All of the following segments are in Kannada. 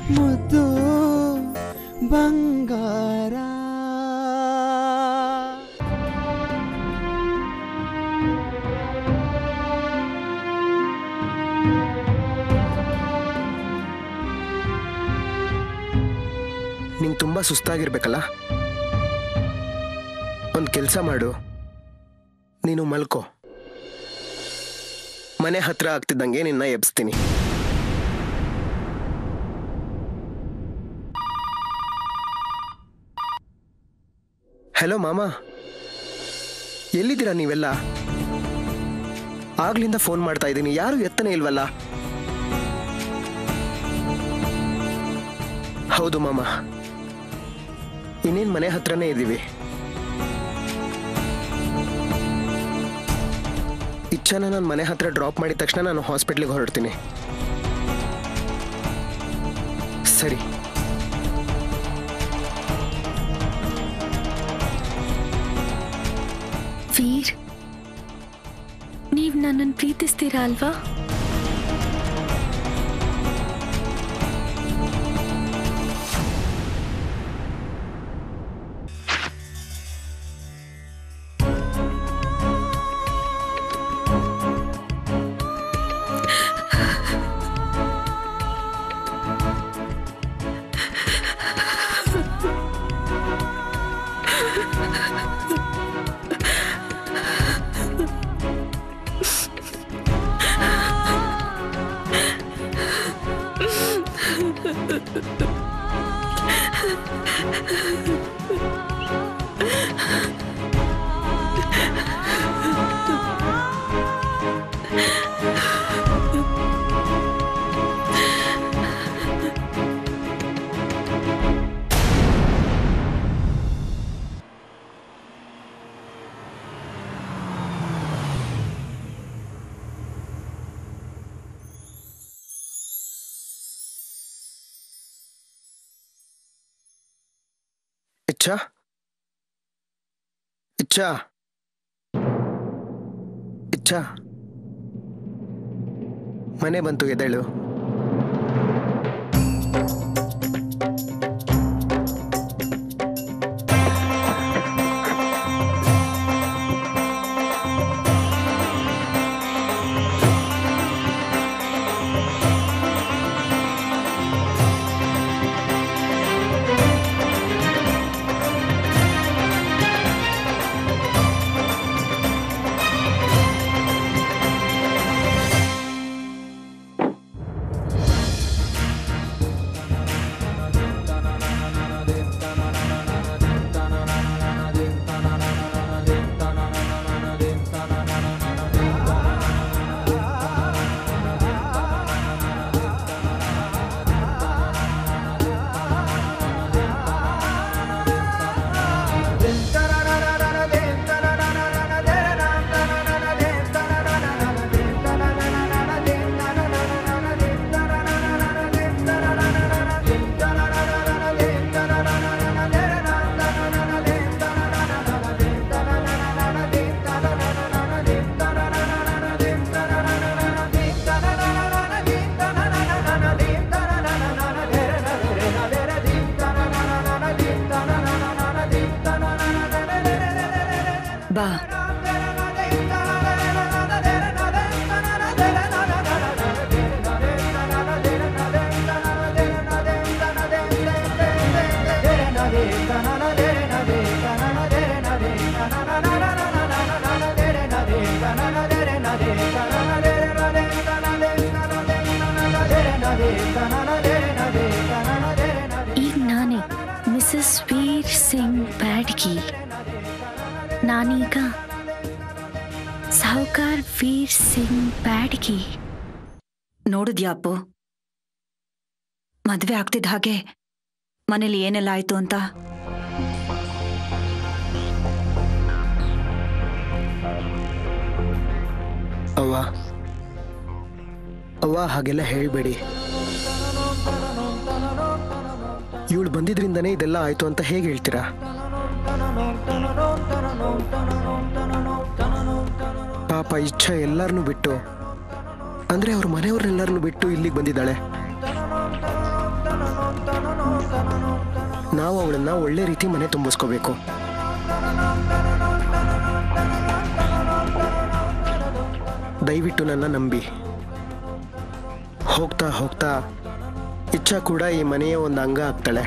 ಮುದ್ದು ಬಂಗಾರ ನಿಂಗೆ ತುಂಬ ಸುಸ್ತಾಗಿರ್ಬೇಕಲ್ಲ ಒಂದು ಕೆಲಸ ಮಾಡು ನೀನು ಮಲ್ಕೋ ಮನೆ ಹತ್ರ ಆಗ್ತಿದ್ದಂಗೆ ನಿನ್ನ ಎಬ್ಸ್ತೀನಿ ಹಲೋ ಮಾಮ ಎಲ್ಲಿದ್ದೀರಾ ನೀವೆಲ್ಲ ಆಗ್ಲಿಂದ ಫೋನ್ ಮಾಡ್ತಾ ಇದ್ದೀನಿ ಯಾರು ಎತ್ತನೇ ಇಲ್ವಲ್ಲ ಹೌದು ಮಾಮ ಇನ್ನೇನು ಮನೆ ಹತ್ರನೇ ಇದ್ದೀವಿ ಇಚ್ಛಾನ ನಾನು ಮನೆ ಹತ್ರ ಡ್ರಾಪ್ ಮಾಡಿದ ತಕ್ಷಣ ನಾನು ಹಾಸ್ಪಿಟ್ಲಿಗೆ ಹೊರಡ್ತೀನಿ ಸರಿ ವೀರ್ ನೀವ್ ನನ್ನನ್ನು ಪ್ರೀತಿಸ್ತೀರಾ ಅಲ್ವಾ ಇಚ್ಛಾ ಇಚ್ಛಾ ಇಚ್ಛಾ ಮನೆ ಬಂತು ಎದ್ದೇಳು ಬಾ ಈಗ ನಾನೇ ಮಿಸಸ್ ವೀರ್ ಸಿಂಗ್ ಬ್ಯಾಡ್ಗಿ ನಾನೀಗ ಸಾಹುಕಾರ್ ವೀರ್ ಸಿಂಗ್ ಬ್ಯಾಡ್ಗಿ ನೋಡಿದ್ಯಾ ಅಪ್ಪು ಮದ್ವೆ ಆಗ್ತಿದ್ದ ಹಾಗೆ ಮನೇಲಿ ಏನೆಲ್ಲ ಆಯ್ತು ಅಂತ ಅವ್ವ ಅವ್ವ ಹಾಗೆಲ್ಲ ಹೇಳ್ಬೇಡಿ ಇವಳು ಬಂದಿದ್ರಿಂದನೇ ಇದೆಲ್ಲ ಆಯ್ತು ಅಂತ ಹೇಗೆ ಹೇಳ್ತೀರಾ ಪಾಪ ಇಚ್ಛಾ ಎಲ್ಲರನ್ನೂ ಬಿಟ್ಟು ಅಂದ್ರೆ ಅವ್ರ ಮನೆಯವ್ರನ್ನೆಲ್ಲರನ್ನೂ ಬಿಟ್ಟು ಇಲ್ಲಿಗೆ ಬಂದಿದ್ದಾಳೆ ನಾವು ಅವಳನ್ನ ಒಳ್ಳೆ ರೀತಿ ಮನೆ ತುಂಬಿಸ್ಕೋಬೇಕು ದಯವಿಟ್ಟು ನನ್ನ ನಂಬಿ ಹೋಗ್ತಾ ಹೋಗ್ತಾ ಇಚ್ಛಾ ಕೂಡ ಈ ಮನೆಯ ಒಂದು ಅಂಗ ಆಗ್ತಾಳೆ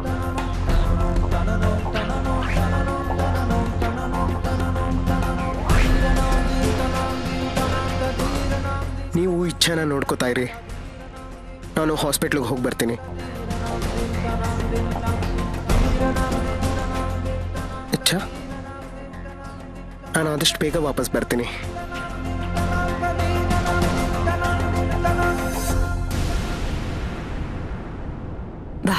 ನೀವು ಇಚ್ಛಾನ ನೋಡ್ಕೋತಾ ಇರಿ ನಾನು ಹಾಸ್ಪಿಟ್ಲಿಗೆ ಹೋಗಿ ಬರ್ತೀನಿ ಇಚ್ಛಾ ನಾನು ಆದಷ್ಟು ಬೇಗ ವಾಪಸ್ ಬರ್ತೀನಿ ಬಾ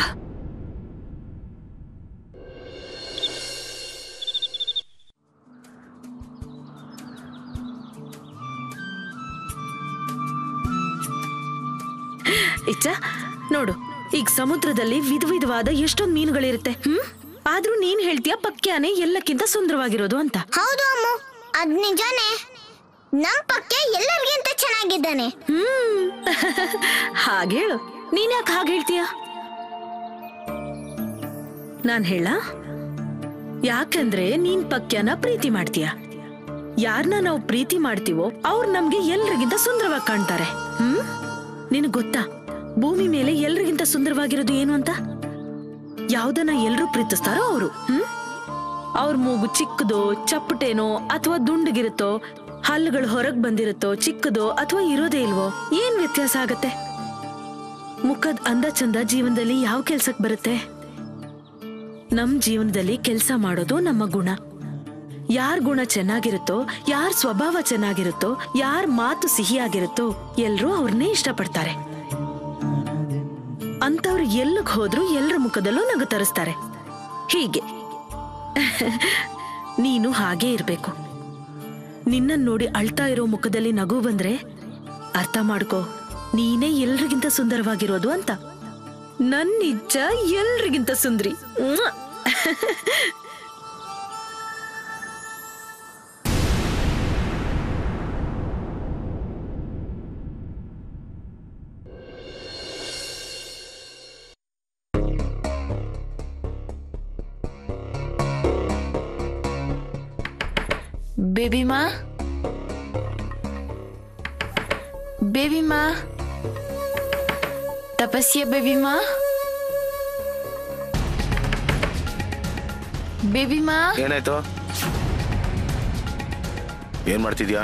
ಇಚ್ಚ ನೋಡು ಈಗ ಸಮುದ್ರದಲ್ಲಿ ವಿಧ ವಿಧವಾದ ಎಷ್ಟೊಂದು ಮೀನುಗಳಿರುತ್ತೆ ಹ್ಮ್ ಆದ್ರೂ ನೀನ್ ಹೇಳ್ತೀಯ ಪಕ್ಯಾನೆ ಎಲ್ಲಕ್ಕಿಂತ ಸುಂದರವಾಗಿರೋದು ಅಂತ ಹೌದು ಅಮ್ಮ ಅದ್ ನಿಜಾನೇ ನಮ್ ಪಕ್ಕೆ ಎಲ್ಲರಿಗಿಂತ ಚೆನ್ನಾಗಿದ್ದಾನೆ ಹ್ಮ್ ಹಾಗೆ ಹೇಳು ನೀನ್ ಯಾಕೆ ಹಾಗೆ ಹೇಳ್ತೀಯ ನಾನ್ ಹೇಳ ಯಾಕಂದ್ರೆ ನೀನ್ ಪಕ್ಯನ ಪ್ರೀತಿ ಮಾಡ್ತೀಯ ಯಾರನ್ನ ನಾವು ಪ್ರೀತಿ ಮಾಡ್ತೀವೋ ಅವ್ರು ನಮ್ಗೆ ಎಲ್ರಿಗಿಂತ ಸುಂದರವಾಗಿ ಕಾಣ್ತಾರೆ ಹ್ಮ್ ನಿನಗ್ ಗೊತ್ತಾ ಭೂಮಿ ಮೇಲೆ ಎಲ್ರಿಗಿಂತ ಸುಂದರವಾಗಿರೋದು ಏನು ಅಂತ ಯಾವ್ದನ್ನ ಎಲ್ರೂ ಪ್ರೀತಿಸ್ತಾರೋ ಅವರು ಹ್ಮ್ ಅವ್ರ ಮೂಗು ಚಿಕ್ಕದೋ ಚಪ್ಪಟೇನೋ ಅಥವಾ ದುಂಡಗಿರುತ್ತೋ ಹಲ್ಲುಗಳು ಹೊರಗ್ ಬಂದಿರುತ್ತೋ ಚಿಕ್ಕದೋ ಅಥವಾ ಇರೋದೇ ಇಲ್ವೋ ಏನ್ ವ್ಯತ್ಯಾಸ ಆಗತ್ತೆ ಮುಖದ ಅಂದ ಚಂದ ಜೀವನದಲ್ಲಿ ಯಾವ ಕೆಲ್ಸಕ್ ಬರುತ್ತೆ ನಮ್ ಜೀವನದಲ್ಲಿ ಕೆಲಸ ಮಾಡೋದು ನಮ್ಮ ಗುಣ ಯಾರ್ ಗುಣ ಚೆನ್ನಾಗಿರುತ್ತೋ ಯಾರ್ ಸ್ವಭಾವ ಚೆನ್ನಾಗಿರುತ್ತೋ ಯಾರ್ ಮಾತು ಸಿಹಿಯಾಗಿರುತ್ತೋ ಎಲ್ರೂ ಅವ್ರನ್ನೇ ಇಷ್ಟಪಡ್ತಾರೆ ಅಂತವ್ರು ಎಲ್ಲಿಗ್ ಹೋದ್ರು ಎಲ್ರ ಮುಖದಲ್ಲೂ ನಗು ತರಿಸ್ತಾರೆ ಹೀಗೆ ನೀನು ಹಾಗೇ ಇರ್ಬೇಕು ನಿನ್ನನ್ ನೋಡಿ ಅಳ್ತಾ ಇರೋ ಮುಖದಲ್ಲಿ ನಗು ಬಂದ್ರೆ ಅರ್ಥ ಮಾಡ್ಕೋ ನೀನೇ ಎಲ್ರಿಗಿಂತ ಸುಂದರವಾಗಿರೋದು ಅಂತ ನನ್ ನಿಜ ಎಲ್ರಿಗಿಂತ ಸುಂದ್ರಿ ಮ್ವಾ! ಬೇಬಿ ಮಾ ಬೇಬಿ ಮಾ ತಪಸ್ಯ ಬೇಬಿ ಮಾ ಬೇಬಿ ಮಾ ಏನಾಯ್ತು ಏನ್ ಮಾಡ್ತಿದ್ಯಾ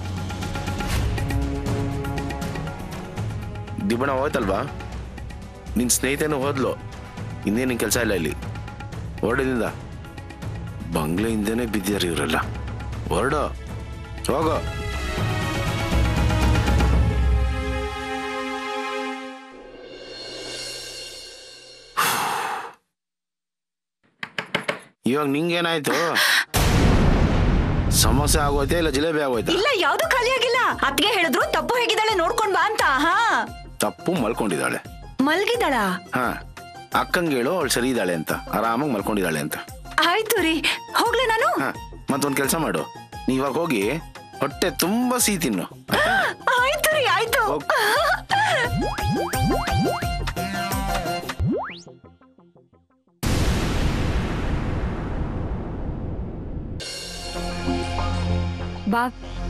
ದಿಬ್ಬಣ ಹೋಯ್ತಲ್ವಾ ನಿನ್ ಸ್ನೇಹಿತನು ಹೋದ್ಲು ಇನ್ನೇನು ನಿನ್ ಕೆಲಸ ಇಲ್ಲ ಇಲ್ಲಿ ಹೊರಡದಿಂದ ಬಂಗ್ಲೆ ಹಿಂದೆನೆ ಬಿದ್ದಿದ್ದಾರೆ ಇವರೆಲ್ಲ ಹೊರಡು ಹೋಗೋ ಇವಾಗ ನಿಂಗೇನಾಯ್ತು ಸಮಸ್ಯೆ ಆಗೋಯ್ತಾ ಇಲ್ಲ ಜಿಲೇಬಿ ಆಗೋಯ್ತಾ ಇಲ್ಲ ಯಾವ್ದು ಖಾಲಿ ಆಗಿಲ್ಲ ಅತ್ಗೆ ಹೇಳಿದ್ರು ತಪ್ಪು ಹೇಗಿದ್ದಾಳೆ ನೋಡ್ಕೊಂಡ್ ಬಾ ಅಂತ ಹಾ ತಪ್ಪು ಮಲ್ಕೊಂಡಿದ್ದಾಳೆ ಮಲ್ಗಿದಾಳ ಹಾ ಅಕ್ಕಂಗೆ ಹೇಳು ಅವಳು ಸರಿ ಇದ್ದಾಳೆ ಅಂತ ಆರಾಮಾಗಿ ಮಲ್ಕೊಂಡಿದ್ದಾಳೆ ಅಂತ ಆಯ್ತು ರೀ ಹೋಗ್ಲೆ ನಾನು ಹಾ ಮತ್ತೊಂದು ಕೆಲಸ ಮಾಡು ನೀ ಇವಾಗ ಹೋಗಿ ಹೊಟ್ಟೆ ತುಂಬಾ ಸಿಹಿ ತಿನ್ನು ಆಯ್ತು ರೀ ಆಯ್ತು ಹೋಗ್. ಬಾ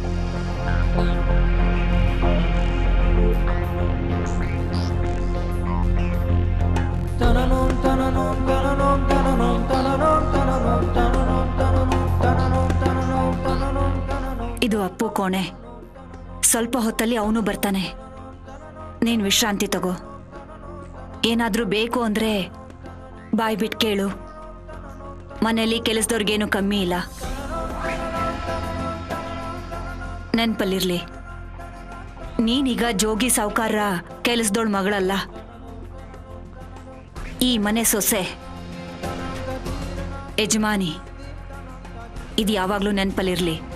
ಇದು ಅಪ್ಪು ಕೋಣೆ ಸ್ವಲ್ಪ ಹೊತ್ತಲ್ಲಿ ಅವನು ಬರ್ತಾನೆ ನೀನ್ ವಿಶ್ರಾಂತಿ ತಗೋ ಏನಾದ್ರೂ ಬೇಕು ಅಂದ್ರೆ ಬಾಯ್ ಬಿಟ್ ಕೇಳು ಮನೇಲಿ ಕೆಲಸದವ್ರಿಗೇನು ಕಮ್ಮಿ ಇಲ್ಲ ನೆನ್ಪಲ್ಲಿರ್ಲಿ ನೀನೀಗ ಜೋಗಿ ಸಾವ್ಕಾರ್ರ ಕೆಲಸದೋಳ್ ಮಗಳಲ್ಲ ಈ ಮನೆ ಸೊಸೆ ಯಜಮಾನಿ ಇದು ಯಾವಾಗ್ಲೂ ನೆನ್ಪಲ್ಲಿರ್ಲಿ